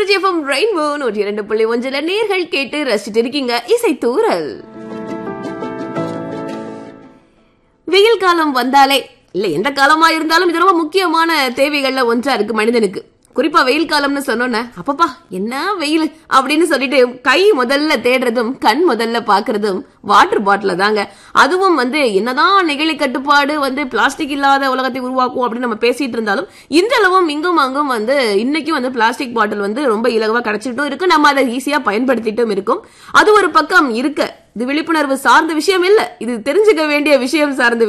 Trichy FM rainbow நூற்றி இரண்டு புள்ளி ஒன்றில் நேர்கள் கேட்டு ரசிச்சிட்டு இருக்கீங்க இசை தூரல் வெயில் காலம் வந்தாலே இல்ல எந்த காலமா இருந்தாலும் இது ரொம்ப முக்கியமான தேவைகள்ல ஒன்றா இருக்கு மனிதனுக்கு குறிப்பா வெயில் காலம்னு சொன்னோன்னே அப்பப்பா என்ன வெயில் அப்படின்னு சொல்லிட்டு கை முதல்ல தேடுறதும் கண் முதல்ல பாக்குறதும் வாட்டர் பாட்டில தாங்க அதுவும் வந்து என்னதான் நெகிழி கட்டுப்பாடு வந்து பிளாஸ்டிக் இல்லாத உலகத்தை உருவாக்கும் அப்படின்னு நம்ம பேசிட்டு இருந்தாலும் இன்றளவும் இங்கும் அங்கும் வந்து இன்னைக்கும் வந்து பிளாஸ்டிக் பாட்டில் வந்து ரொம்ப இலகுவா கிடைச்சிட்டும் இருக்கு நம்ம அதை ஈஸியா பயன்படுத்திட்டும் இருக்கும் அது ஒரு பக்கம் இருக்க இது விழிப்புணர்வு சார்ந்த விஷயம் இல்ல இது தெரிஞ்சுக்க வேண்டிய விஷயம் சார்ந்த